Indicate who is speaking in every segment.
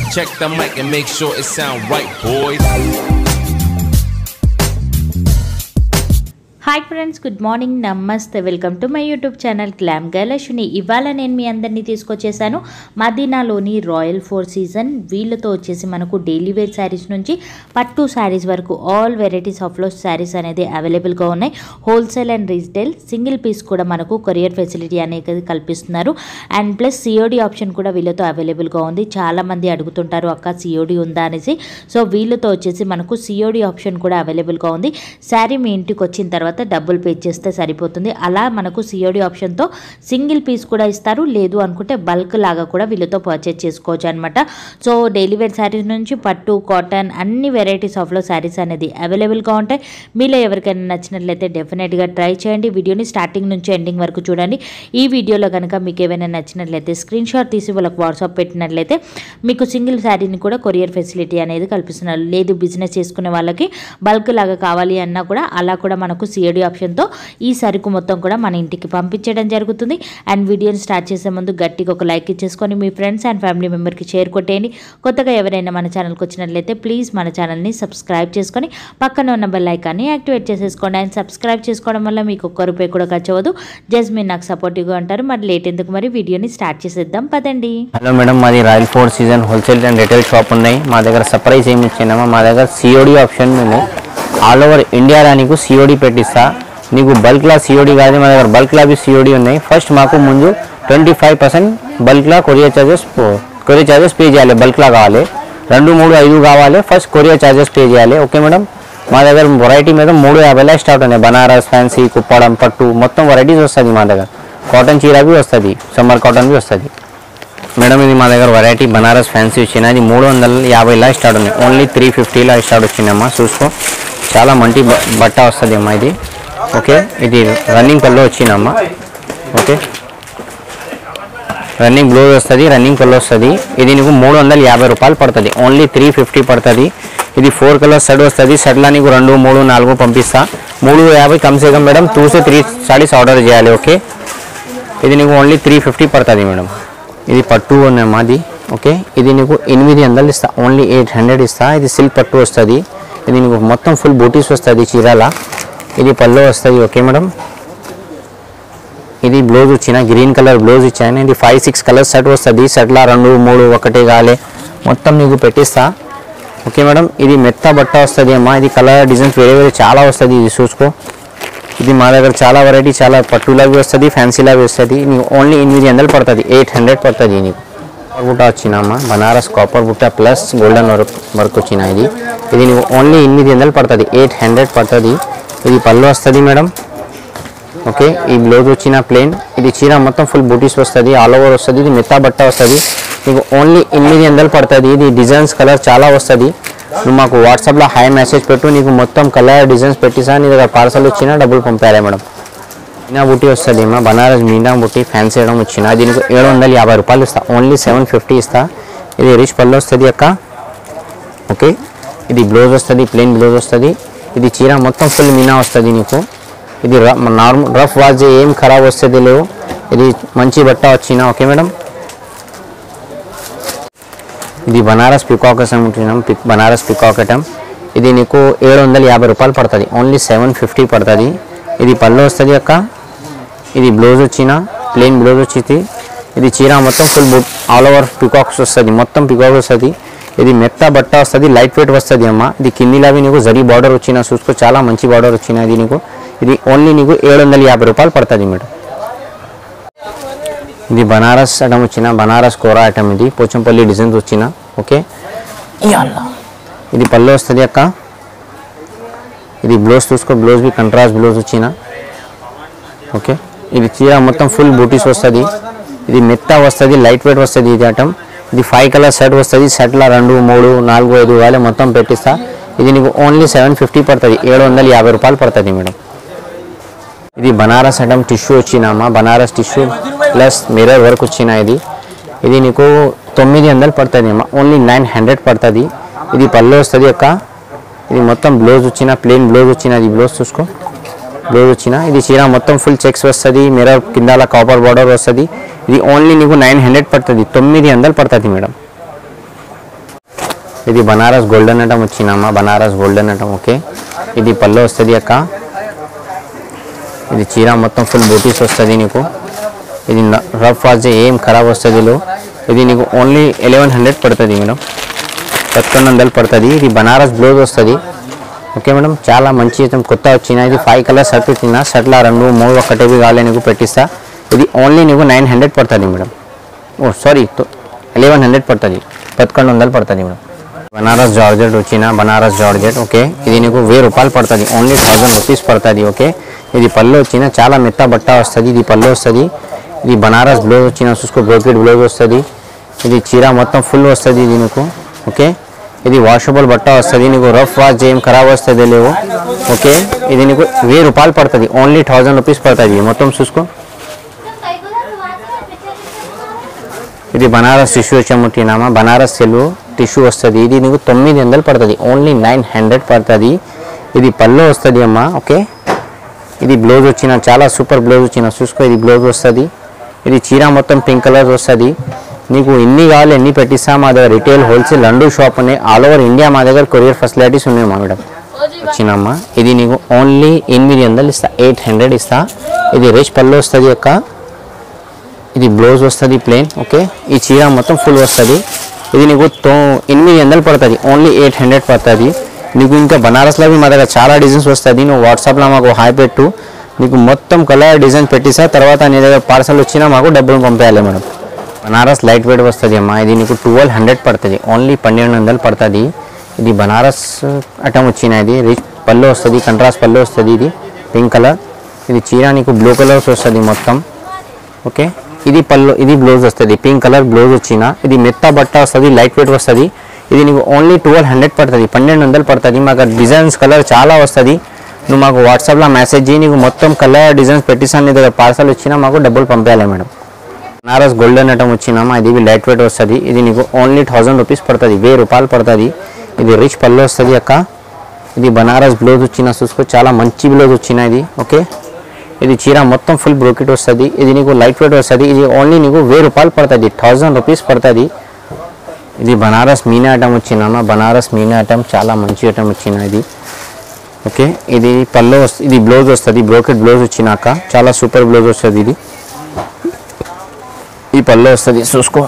Speaker 1: Check the mic and make sure it sound right, boys.
Speaker 2: Hi friends good morning నమస్తే welcome to my YouTube channel glam గైలక్ష్మి ఇవాళ నేను మీ అందరినీ తీసుకొచ్చేసాను మదీనాలోని రాయల్ ఫోర్ సీజన్ వీళ్ళతో వచ్చేసి మనకు డైలీ వేర్ శారీస్ నుంచి పట్టు శారీస్ వరకు ఆల్ వెరైటీస్ ఆఫ్ లో శారీస్ అనేది అవైలబుల్గా ఉన్నాయి wholesale and retail single piece కూడా మనకు కొరియర్ ఫెసిలిటీ అనేది కల్పిస్తున్నారు అండ్ ప్లస్ సిఓడి ఆప్షన్ కూడా వీళ్ళతో అవైలబుల్గా ఉంది చాలామంది అడుగుతుంటారు అక్క సిఓడి ఉందా అనేసి సో వీళ్ళతో వచ్చేసి మనకు సిఓడి ఆప్షన్ కూడా అవైలబుల్గా ఉంది శారీ మీ ఇంటికి వచ్చిన తర్వాత డబ్బులు పే చేస్తే సరిపోతుంది అలా మనకు సిఓడి ఆప్షన్తో సింగిల్ పీస్ కూడా ఇస్తారు లేదు అనుకుంటే బల్క్ లాగా కూడా వీళ్ళతో పర్చేజ్ చేసుకోవచ్చు అనమాట సో డైలీ వేర్ శారీస్ నుంచి పట్టు కాటన్ అన్ని వెరైటీస్ ఆఫ్లో శారీస్ అనేది అవైలబుల్గా ఉంటాయి మీలో ఎవరికైనా నచ్చినట్లయితే డెఫినెట్గా ట్రై చేయండి వీడియోని స్టార్టింగ్ నుంచి ఎండింగ్ వరకు చూడండి ఈ వీడియోలో కనుక మీకు ఏమైనా నచ్చినట్లయితే స్క్రీన్ షాట్ తీసి వాళ్ళకి వాట్సాప్ పెట్టినట్లయితే మీకు సింగిల్ శారీని కూడా కొరియర్ ఫెసిలిటీ అనేది కల్పిస్తున్నారు లేదు బిజినెస్ చేసుకునే వాళ్ళకి బల్క్ లాగా కావాలి అన్నా కూడా అలా కూడా మనకు సిఐడి ఆప్షన్తో ఈ సరుకు మొత్తం కూడా మన ఇంటికి పంపించడం జరుగుతుంది అండ్ వీడియోని స్టార్ట్ చేసే ముందు గట్టిగా ఒక లైక్ ఇచ్చేసుకొని మీ ఫ్రెండ్స్ అండ్ ఫ్యామిలీ మెంబర్కి షేర్ కొట్టేయండి కొత్తగా ఎవరైనా మన ఛానల్కి వచ్చినట్లయితే ప్లీజ్ మన ఛానల్ని సబ్స్క్రైబ్ చేసుకొని పక్కన ఉన్న బెల్ ఐకాన్ని యాక్టివేట్ చేసేసుకోండి అండ్ సబ్స్క్రైబ్ చేసుకోవడం వల్ల మీకు ఒక్క రూపాయి కూడా ఖర్చు అవ్వదు జస్ట్ మీరు నాకు సపోర్టివ్గా ఉంటారు మరి లేట్ ఎందుకు మరి వీడియోని స్టార్ట్ చేసేద్దాం పదండి
Speaker 3: హలో మేడం మాది royal four season wholesale and retail shop ఉన్నాయి మా దగ్గర సర్ప్రైజ్ ఏమి ఇచ్చినామా మా దగ్గర సిఓడి ఆప్షన్ మేము ఆల్ ఓవర్ ఇండియాలో నీకు సిఓడి పెట్టిస్తా నీకు బల్క్లా సిఓడి కాదు మా దగ్గర బల్క్లా బి సిఓడి ఉన్నాయి ఫస్ట్ మాకు ముందు ట్వంటీ ఫైవ్ పర్సెంట్ బల్క్లా courier charges courier charges pay చేయాలి బల్క్లా కావాలి రెండు మూడు ఐదు కావాలి ఫస్ట్ కొరియర్ చార్జెస్ పే చేయాలి ఓకే మేడం మా దగ్గర వెరైటీ మీద మూడు యాభైలా స్టార్ట్ ఉన్నాయి బనారస్ ఫ్యాన్సీ కుప్పడం పట్టు మొత్తం వెరైటీస్ వస్తుంది మా దగ్గర కాటన్ చీర బి వస్తుంది సమ్మర్ కాటన్ బి వస్తుంది మేడం ఇది మా దగ్గర వెరైటీ బనారస్ ఫ్యాన్సీ వచ్చిన ఇది మూడు వందల యాభైలా స్టార్ట్ ఉన్నాయి ఓన్లీ త్రీ ఫిఫ్టీలా స్టార్ట్ వచ్చిందమ్మా చూసుకో చాలా మంచి బ- బట్ట వస్తుంది అమ్మా ఇది ఓకే ఇది రన్నింగ్ పళ్ళు వచ్చిందమ్మా ఓకే రన్నింగ్ బ్లౌజ్ వస్తుంది రన్నింగ్ పళ్ళు వస్తుంది ఇది నీకు మూడు వందల యాభై రూపాయలు పడుతుంది ఓన్లీ త్రీ ఫిఫ్టీ పడుతుంది ఇది ఫోర్ కలర్ షర్ట్ వస్తుంది షర్ట్లో నీకు రెండు మూడు నాలుగు పంపిస్తా మూడు యాభై కమ్సే కమ్ మేడం టూ సే త్రీ సారీస్ ఆర్డర్ చేయాలి ఓకే ఇది నీకు ఓన్లీ త్రీ ఫిఫ్టీ పడుతుంది మేడం ఇది పట్టు ఉన్నాయి మాది ఓకే ఇది నీకు ఎనిమిది వందలు ఇస్తా ఓన్లీ ఎయిట్ హండ్రెడ్ ఇస్తా ఇది సిల్క్ పట్టు వస్తుంది ఇది నీకు మొత్తం ఫుల్ బూటీస్ వస్తుంది చీరాల ఇది పళ్ళు వస్తుంది ఓకే మేడం ఇది బ్లౌజ్ వచ్చిన గ్రీన్ కలర్ బ్లౌజ్ ఇచ్చాను ఇది ఫైవ్ సిక్స్ కలర్ షర్ట్ వస్తుంది షర్ట్లా రెండు మూడు ఒకటి కాలే మొత్తం నీకు పెట్టిస్తా ఓకే మేడం ఇది మెత్త బట్ట వస్తుంది అమ్మా ఇది కలర్ డిజైన్స్ వేరే వేరే చాలా వస్తుంది ఇది చూసుకో ఇది మా దగ్గర చాలా వెరైటీ చాలా పట్టులాగా వస్తుంది ఫ్యాన్సీలాగా వస్తుంది నీకు ఓన్లీ ఎనిమిది వందలు పడుతుంది ఎయిట్ హండ్రెడ్ పడుతుంది నీకు కాపర్ బుట్ట వచ్చినమ్మా బనారస్ కాపర్ బుట్ట ప్లస్ గోల్డెన్ వర్క్ వర్క్ వచ్చిన ఇది ఇది నీకు ఓన్లీ ఎనిమిది వందలు పడుతుంది ఎయిట్ హండ్రెడ్ పడుతుంది ఇది పళ్ళు వస్తుంది మేడం ఓకే ఈ బ్లౌజ్ వచ్చిన ప్లేన్ ఇది చీర మొత్తం ఫుల్ బూటీస్ వస్తుంది ఆల్ ఓవర్ వస్తుంది ఇది మెత్తా బట్ట వస్తుంది నీకు ఓన్లీ ఎనిమిది వందలు పడుతుంది ఇది డిజైన్స్ కలర్ చాలా వస్తుంది నువ్వు మాకు వాట్సాప్లో హై మెసేజ్ పెట్టు నీకు మొత్తం కలర్ డిజైన్స్ పెట్టిసా నీ దగ్గర పార్సల్ వచ్చినా డబ్బులు పంపాలి మేడం మీనా బుట్టి వస్తుంది మా బనారస్ మీనా బుట్టి ఫ్యాన్సీ వేయడం వచ్చిన దీనికి ఏడు వందల యాభై రూపాయలు ఇస్తా ఓన్లీ సెవెన్ ఫిఫ్టీ ఇస్తా ఇది రిచ్ పళ్ళు వస్తుంది అక్క ఓకే ఇది బ్లౌజ్ వస్తుంది ప్లెయిన్ బ్లౌజ్ వస్తుంది ఇది చీర మొత్తం ఫుల్ మీనా వస్తుంది నీకు ఇది నార్మల్ రఫ్ వాజ్ ఏం ఖరాబ్ వస్తుంది లేవు ఇది మంచి బట్ట వచ్చిన ఓకే మేడం ఇది బనారస్ పికాకస్ అంటున్నాం పిక్ బనారస్ పికాకటం ఇది నీకు ఏడు వందల యాభై రూపాయలు పడుతుంది ఓన్లీ సెవెన్ ఫిఫ్టీ పడుతుంది ఇది పళ్ళు వస్తుంది అక్క ఇది బ్లౌజ్ వచ్చిన ప్లెయిన్ బ్లౌజ్ వచ్చింది ఇది చీర మొత్తం ఫుల్ బుట్ ఆల్ ఓవర్ పికాక్స్ వస్తుంది మొత్తం పికాక్ వస్తుంది ఇది మెత్త బట్ట వస్తుంది లైట్ వెయిట్ వస్తుంది అమ్మ ఇది కిందిలావి నీకు జరీ బార్డర్ వచ్చిన చూసుకో చాలా మంచి బార్డర్ వచ్చిన ఇది నీకు ఇది ఓన్లీ నీకు ఏడు వందల యాభై రూపాయలు పడుతుంది మేడం ఇది బనారస్ ఐటమ్ వచ్చిన బనారస్ కూర ఐటమ్ ఇది పోచంపల్లి డిజైన్స్ వచ్చిన ఓకే ఇది పళ్ళు వస్తుంది అక్క ఇది బ్లౌజ్ చూసుకో బ్లౌజ్ బి కంట్రాస్ట్ బ్లౌజ్ వచ్చిన ఓకే ఇది చీర మొత్తం ఫుల్ బూటీస్ వస్తుంది ఇది మెత్త వస్తుంది లైట్ వెయిట్ వస్తుంది ఇది ఐటమ్ ఇది ఫైవ్ కలర్ షర్ట్ వస్తుంది షర్ట్లో రెండు మూడు నాలుగు ఐదు వేలు మొత్తం పెట్టిస్తా ఇది నీకు ఓన్లీ సెవెన్ ఫిఫ్టీ పడుతుంది ఏడు వందల యాభై రూపాయలు పడుతుంది మేడం ఇది బనారస్ ఐటమ్ టిష్యూ వచ్చినామా Banaras tissue plus mirror work వచ్చిన ఇది ఇది నీకు తొమ్మిది వందలు పడుతుంది అమ్మా ఓన్లీ నైన్ హండ్రెడ్ పడుతుంది ఇది పళ్ళు వస్తుంది అక్క ఇది మొత్తం బ్లౌజ్ వచ్చిన ప్లెయిన్ బ్లౌజ్ వచ్చిన ఇది బ్లౌజ్ చూసుకో బ్లౌజ్ వచ్చిన ఇది చీర మొత్తం ఫుల్ చెక్స్ వస్తుంది మిర్రర్ కిందాల కాపర్ బార్డర్ వస్తుంది ఇది ఓన్లీ నీకు నైన్ హండ్రెడ్ పడుతుంది తొమ్మిది వందలు పడుతుంది మేడం ఇది బనారస్ గోల్డెన్ ఐటమ్ వచ్చిందమ్మా బనారస్ గోల్డెన్ ఐటమ్ ఓకే ఇది పళ్ళు వస్తుంది అక్క ఇది చీర మొత్తం ఫుల్ బూటీస్ వస్తుంది నీకు ఇది రఫ్ వాజ్ ఏం ఖరాబ్ వస్తుంది లో ఇది నీకు ఓన్లీ ఎలెవెన్ హండ్రెడ్ పడుతుంది మేడం పదకొండు వందలు పడుతుంది ఇది బనారస్ బ్లౌజ్ వస్తుంది ఓకే మేడం చాలా మంచి ఐటమ్ కొత్త వచ్చిన ఇది ఫైవ్ కలర్ షర్ట్ పెట్టిన షర్ట్ల రెండు మూడు ఒకటి కావాలి నీకు పెట్టిస్తా ఇది ఓన్లీ నీకు నైన్ హండ్రెడ్ పడుతుంది madam oh sorry eleven hundred పడుతుంది పదకొండు వందలు పడుతుంది మేడం బనారస్ జార్జెట్ వచ్చిన బనారస్ జార్జెట్ ఓకే ఇది నీకు వెయ్యి రూపాయలు పడుతుంది ఓన్లీ థౌజండ్ రూపీస్ పడుతుంది ఓకే ఇది పళ్ళు వచ్చిన చాలా మెత్త బట్ట వస్తుంది ఇది పళ్ళు వస్తుంది ఇది బనారస్ బ్లౌజ్ వచ్చిన చూసుకో బ్రోకెట్ బ్లౌజ్ వస్తుంది ఇది చీర మొత్తం ఫుల్ వస్తుంది ఇది నీకు ఓకే ఇది వాషబుల్ బట్ట వస్తుంది నీకు రఫ్ వాష్ ఏం ఖరాబ్ వస్తుంది లేవు ఓకే ఇది నీకు వెయ్యి రూపాయలు పడుతుంది ఓన్లీ థౌజండ్ రూపీస్ పడుతుంది ఇది మొత్తం చూసుకో ఇది బనారస్ టిష్యూ వచ్చాముట్టినామా బనారస్ సెల్వు టిష్యూ వస్తుంది ఇది నీకు తొమ్మిది వందలు పడుతుంది ఓన్లీ నైన్ హండ్రెడ్ పడుతుంది ఇది పళ్ళు వస్తుంది అమ్మా ఓకే ఇది బ్లౌజ్ వచ్చిన చాలా సూపర్ బ్లౌజ్ వచ్చిన చూసుకో ఇది బ్లౌజ్ వస్తుంది ఇది చీర మొత్తం పింక్ కలర్ వస్తుంది నీకు ఎన్ని కావాలి ఎన్ని పెట్టిస్తా మా దగ్గర రిటైల్ హోల్సేల్ లండూ షాప్ ఉన్నాయి ఆల్ ఓవర్ ఇండియా మా దగ్గర కొరియర్ ఫెసిలిటీస్ ఉన్నాయి మా మేడం వచ్చినమ్మా ఇది నీకు ఓన్లీ ఎనిమిది వందలు ఇస్తా ఎయిట్ హండ్రెడ్ ఇస్తా ఇది రిచ్ పళ్ళు వస్తుంది యొక్క ఇది బ్లౌజ్ వస్తుంది ప్లెయిన్ ఓకే ఈ చీర మొత్తం ఫుల్ వస్తుంది ఇది నీకు తో ఎనిమిది వందలు పడుతుంది ఓన్లీ ఎయిట్ హండ్రెడ్ పడుతుంది నీకు ఇంకా బనారస్లో మా దగ్గర చాలా డిజైన్స్ వస్తుంది నువ్వు వాట్సాప్లో మాకు హాయ్ పెట్టు నీకు మొత్తం కలర్ డిజైన్ పెట్టిసా తర్వాత నీ దగ్గర పార్సల్ వచ్చినా మాకు డబ్బులు పంపేయాలి మేడం బనారస్ లైట్ వెయిట్ వస్తుంది అమ్మా ఇది నీకు ట్వెల్వ్ హండ్రెడ్ పడుతుంది ఓన్లీ పన్నెండు వందలు పడుతుంది ఇది బనారస్ ఐటమ్ వచ్చిన ఇది రిచ్ పళ్ళు వస్తుంది కంట్రాస్ట్ పళ్ళు వస్తుంది ఇది పింక్ కలర్ ఇది చీర నీకు బ్లూ కలర్స్ వస్తుంది మొత్తం ఓకే ఇది పళ్ళు ఇది బ్లౌజ్ వస్తుంది పింక్ కలర్ బ్లౌజ్ వచ్చిన ఇది మెత్త బట్ట వస్తుంది లైట్ వెయిట్ వస్తుంది ఇది నీకు ఓన్లీ ట్వెల్వ్ హండ్రెడ్ పడుతుంది పన్నెండు వందలు పడుతుంది మాకు డిజైన్స్ కలర్ చాలా వస్తుంది నువ్వు మాకు వాట్సాప్లో మెసేజ్ చేయి నీకు మొత్తం కలర్ డిజైన్స్ పెట్టిస్తాను నీ దగ్గర పార్సల్ వచ్చినా మాకు డబ్బులు పంపించాలి మేడం బనారస్ గోల్డెన్ ఐటమ్ వచ్చినామా ఇది లైట్ వెయిట్ వస్తుంది ఇది నీకు ఓన్లీ థౌజండ్ రూపీస్ పడుతుంది వెయ్యి రూపాయలు పడుతుంది ఇది రిచ్ పళ్ళు వస్తుంది అక్క ఇది బనారస్ బ్లౌజ్ వచ్చిన చూసుకో చాలా మంచి బ్లౌజ్ వచ్చిన ఇది ఓకే ఇది చీర మొత్తం ఫుల్ బ్రోకెట్ వస్తుంది ఇది నీకు లైట్ వెయిట్ వస్తుంది ఇది ఓన్లీ నీకు వెయ్యి రూపాయలు పడుతుంది థౌజండ్ రూపీస్ పడుతుంది ఇది బనారస్ మీనా ఐటమ్ వచ్చిందమ్మా బనారస్ మీనా ఐటమ్ చాలా మంచి ఐటమ్ వచ్చిన ఇది ఓకే ఇది పళ్ళు వస్తుంది ఇది బ్లౌజ్ వస్తుంది బ్రోకెట్ బ్లౌజ్ వచ్చినాక చాలా సూపర్ బ్లౌజ్ వస్తుంది ఇది ఈ పళ్ళు వస్తుంది చూసుకో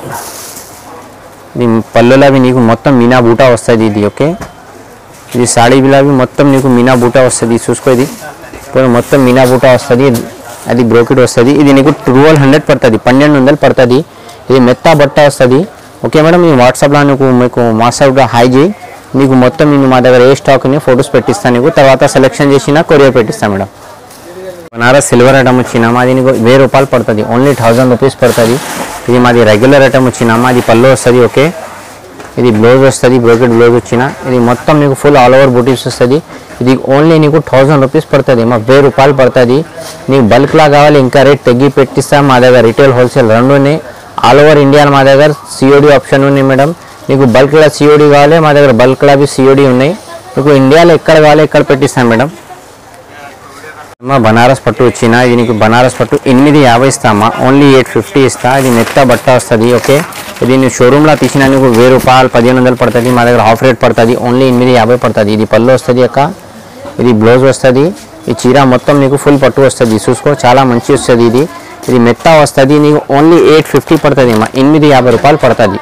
Speaker 3: ఇది పళ్ళులో అవి నీకు మొత్తం మీనా బూటా వస్తుంది ఇది ఓకే ఇది సాడీ బిలావి మొత్తం నీకు మీనా బూటా వస్తుంది చూసుకో ఇది ఇప్పుడు మొత్తం మీనా బూటా వస్తుంది అది బ్రోకెట్ వస్తుంది ఇది నీకు ట్వెల్వ్ హండ్రెడ్ పడుతుంది పన్నెండు వందలు పడుతుంది ఇది మెత్త బట్ట వస్తుంది ఓకే మేడం ఈ వాట్సాప్లో నీకు మీకు వాట్సాప్గా హాయ్ చేయి నీకు మొత్తం నేను మా దగ్గర ఏ స్టాక్ ని ఫొటోస్ పెట్టిస్తాను నీకు తర్వాత సెలెక్షన్ చేసిన కొరియర్ పెట్టిస్తాను మేడం బనారస్ సిల్వర్ ఐటమ్ వచ్చిన మాది నీకు వెయ్యి రూపాయలు పడుతుంది ఓన్లీ థౌజండ్ రూపీస్ పడుతుంది ఇది మాది రెగ్యులర్ ఐటమ్ వచ్చిన మాది పళ్ళు వస్తుంది ఓకే ఇది బ్లౌజ్ వస్తుంది బ్రోకెట్ బ్లౌజ్ వచ్చిన ఇది మొత్తం నీకు ఫుల్ ఆల్ ఓవర్ బూటీస్ వస్తుంది ఇది ఓన్లీ నీకు థౌజండ్ రూపీస్ పడుతుంది మా వెయ్యి రూపాయలు పడుతుంది నీకు బల్క్లా కావాలి ఇంకా రేట్ తగ్గి పెట్టిస్తా మా దగ్గర రిటైల్ హోల్సేల్ రెండు ఉన్నాయి ఆల్ ఓవర్ ఇండియా మా దగ్గర సిఓడి ఆప్షన్ ఉన్నాయి మేడం నీకు బల్క్లా సిఓడి కావాలి మా దగ్గర బల్క్లా బి సిఓడి ఉన్నాయి నీకు ఇండియాలో ఎక్కడ కావాలి ఎక్కడ పెట్టిస్తాం మేడం అమ్మా బనారస్ పట్టు వచ్చిన ఇది నీకు బనారస్ పట్టు ఎనిమిది యాభై ఇస్తామా ఓన్లీ ఎయిట్ ఫిఫ్టీ ఇస్తా ఇది మెత్త బట్ట వస్తుంది ఓకే ఇది నువ్వు షోరూమ్లో తీసిన నీకు వెయ్యి రూపాయలు పదిహేను వందలు పడుతుంది మా దగ్గర హాఫ్ రేట్ పడుతుంది ఓన్లీ ఎనిమిది యాభై పడుతుంది ఇది పళ్ళు వస్తుంది అక్క ఇది బ్లౌజ్ వస్తుంది ఈ చీర మొత్తం నీకు ఫుల్ పట్టు వస్తుంది చూసుకో చాలా మంచి వస్తుంది ఇది ఇది మెత్త వస్తుంది నీకు ఓన్లీ ఎయిట్ ఫిఫ్టీ పడుతుంది అమ్మా ఎనిమిది యాభై రూపాయలు పడుతుంది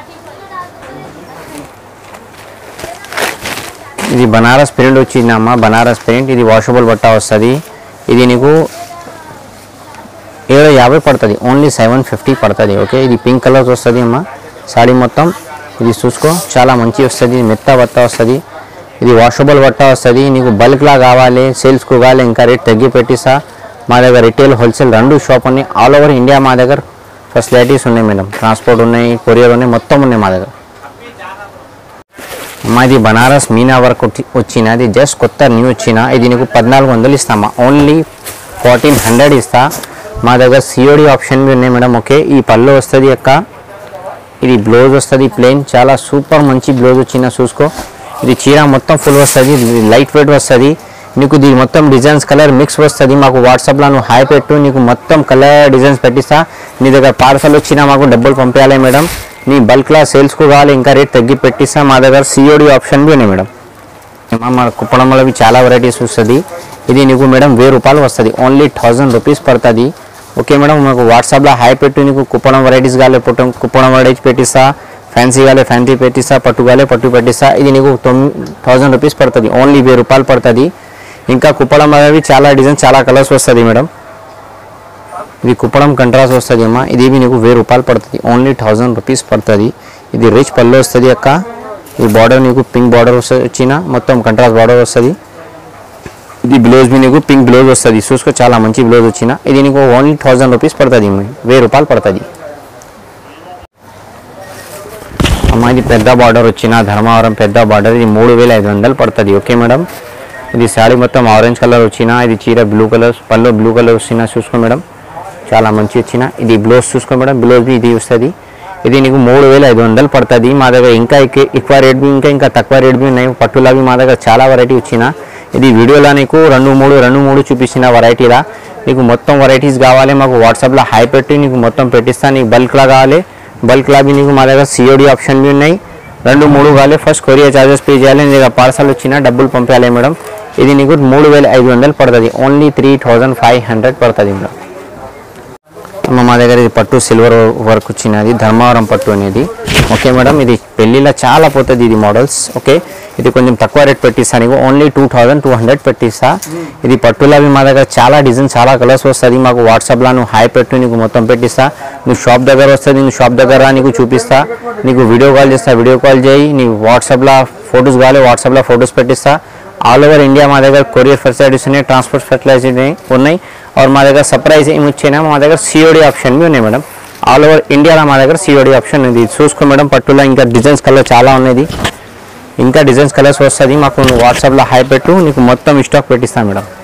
Speaker 3: ఇది బనారస్ ప్రింట్ వచ్చిందమ్మా బనారస్ ప్రింట్ ఇది వాషబుల్ బట్ట వస్తుంది ఇది నీకు ఏడు యాభై పడుతుంది ఓన్లీ సెవెన్ ఫిఫ్టీ పడుతుంది ఓకే ఇది పింక్ కలర్ వస్తుంది అమ్మా సాడీ మొత్తం ఇది చూసుకో చాలా మంచి వస్తుంది మెత్త బట్ట వస్తుంది ఇది వాషబుల్ బట్ట వస్తుంది నీకు బల్క్లా కావాలి సేల్స్కు కావాలి ఇంకా రేట్ తగ్గి పెట్టిస్తా మా దగ్గర రిటైల్ హోల్సేల్ రెండు షాప్ ఉన్నాయి ఆల్ ఓవర్ ఇండియా మా దగ్గర ఫెసిలిటీస్ ఉన్నాయి మేడం ట్రాన్స్పోర్ట్ ఉన్నాయి కొరియర్ ఉన్నాయి మొత్తం ఉన్నాయి మా దగ్గర మాది బనారస్ మీనా వర్క్ వచ్చి- వచ్చిన ఇది జస్ట్ కొత్త న్యూ వచ్చిన ఇది నీకు పద్నాలుగు వందలు ఇస్తామా ఓన్లీ ఫార్టీన్ హండ్రెడ్ ఇస్తా మా దగ్గర సిఓడి ఆప్షన్ బి ఉన్నాయి మేడం ఓకే ఈ పళ్ళు వస్తుంది అక్క ఇది బ్లౌజ్ వస్తుంది ప్లెయిన్ చాలా సూపర్ మంచి బ్లౌజ్ వచ్చిన చూసుకో ఇది చీర మొత్తం ఫుల్ వస్తుంది లైట్ వెయిట్ వస్తుంది నీకు ఇది మొత్తం డిజైన్స్ కలర్ మిక్స్ వస్తుంది మాకు వాట్సాప్లో నువ్వు హాయ్ పెట్టు నీకు మొత్తం కలర్ డిజైన్స్ పెట్టిస్తా నీ దగ్గర పార్సల్ వచ్చినా మాకు డబ్బులు పంపించాలి మేడం నీ బల్క్లా సేల్స్కు కావాలి ఇంకా రేట్ తగ్గి పెట్టిస్తా మా దగ్గర సిఓడి ఆప్షన్ బి ఉన్నాయి మేడం మా- మన కుప్పడంలో ఇవి చాలా వెరైటీస్ వస్తుంది ఇది నీకు మేడం వెయ్యి రూపాయలు వస్తుంది ఓన్లీ థౌజండ్ రూపీస్ పడుతుంది ఓకే మేడం మాకు వాట్సాప్లో హై పెట్టు నీకు కుప్పడం వెరైటీస్ కాలే పుట్టం కుప్పడం వెరైటీస్ పెట్టిస్తా ఫ్యాన్సీ కాలే ఫ్యాన్సీ పెట్టిస్తా పట్టు కాలే పట్టు పెట్టిస్తా ఇది నీకు తొమ్మిది థౌజండ్ రూపీస్ పడుతుంది ఓన్లీ వెయ్యి రూపాయలు పడుతుంది ఇంకా కుప్పడం అనేవి చాలా డిజైన్ చాలా కలర్స్ వస్తుంది మేడం ఇది కుప్పడం కంట్రాస్ట్ వస్తుంది అమ్మా ఇది నీకు వెయ్యి రూపాయలు పడుతుంది ఓన్లీ థౌజండ్ రూపీస్ పడుతుంది ఇది రిచ్ పళ్ళు వస్తుంది అక్క ఈ బార్డర్ నీకు పింక్ బార్డర్ వచ్చిన మొత్తం కంట్రాస్ట్ బార్డర్ వస్తుంది ఇది బ్లౌజ్ మీ నీకు పింక్ బ్లౌజ్ వస్తుంది చూసుకో చాలా మంచి బ్లౌజ్ వచ్చిన ఇది నీకు ఓన్లీ థౌజండ్ రూపీస్ పడుతుంది వెయ్యి రూపాయలు పడుతుంది అమ్మ ఇది పెద్ద బార్డర్ వచ్చిన ధర్మవరం పెద్ద బార్డర్ ఇది మూడు వేల ఐదు వందలు పడుతుంది ఓకే మేడం ఇది శారీ మొత్తం ఆరెంజ్ కలర్ వచ్చిన ఇది చీర బ్లూ కలర్ పళ్ళు బ్లూ కలర్ వచ్చిన చూసుకో మేడం చాలా మంచి వచ్చిన ఇది బ్లౌజ్ చూసుకో మేడం బ్లౌజ్ బి ఇది వస్తుంది ఇది నీకు మూడు వేల ఐదు వందలు పడుతుంది మా దగ్గర ఇంకా ఎక్కి- ఎక్కువ రేట్ బి ఇంకా ఇంకా తక్కువ రేట్ బి ఉన్నాయి పట్టులావి మా దగ్గర చాలా వెరైటీ వచ్చిన ఇది వీడియోలో నీకు రెండు మూడు రెండు మూడు చూపించిన వెరైటీలా నీకు మొత్తం వెరైటీస్ కావాలి మాకు వాట్సాప్లో హై పెట్టి నీకు మొత్తం పెట్టిస్తా నీకు బల్క్లా కావాలి బల్క్లా బి నీకు మా దగ్గర సిఓడి ఆప్షన్ బి ఉన్నాయి రెండు మూడు కావాలి ఫస్ట్ కొరియర్ చార్జెస్ పే చేయాలి నీ దగ్గర పార్సల్ వచ్చినా డబ్బులు పంపించాలి మేడం ఇది నీకు మూడు వేల ఐదు వందలు పడుతుంది only three thousand five hundred పడుతుంది మేడం అమ్మ మా దగ్గర ఇది పట్టు సిల్వర్ వర్క్ వచ్చినది ధర్మవరం పట్టు అనేది ఓకే మేడం ఇది పెళ్ళిలో చాలా పోతుంది ఇది మోడల్స్ ఓకే ఇది కొంచెం తక్కువ రేట్ పెట్టిస్తా నీకు only two thousand two hundred పెట్టిస్తా ఇది పట్టులో అవి మా దగ్గర చాలా డిజైన్ చాలా కలర్స్ వస్తుంది మాకు వాట్సాప్లో నువ్వు హై పెట్టు నీకు మొత్తం పెట్టిస్తా నువ్వు షాప్ దగ్గర వస్తుంది నువ్వు షాప్ దగ్గర నీకు చూపిస్తా నీకు వీడియో కాల్ చేస్తా వీడియో కాల్ చేయి నీ వాట్సాప్లో ఫొటోస్ కావాలి వాట్సాప్లో ఫొటోస్ పెట్టిస్తా ఆల్ ఓవర్ ఇండియా మా దగ్గర కొరియర్ ఫెసిలిటీస్ ఉన్నాయి ట్రాన్స్పోర్ట్ ఫెసిలిటీస్ ఉన్నాయి और మా దగ్గర సర్ప్రైజ్ ఏమి వచ్చాయినా మా దగ్గర సిఓడి ఆప్షన్ బి ఉన్నాయి మేడం ఆల్ ఓవర్ ఇండియాలో మా దగ్గర సిఓడి ఆప్షన్ ఉంది ఇది చూసుకో మేడం పట్టులో ఇంకా డిజైన్స్ కలర్ చాలా ఉన్నది ఇంకా డిజైన్స్ కలర్స్ వస్తుంది మాకు వాట్సాప్లో హై పెట్టు నీకు మొత్తం స్టాక్ పెట్టిస్తాను మేడం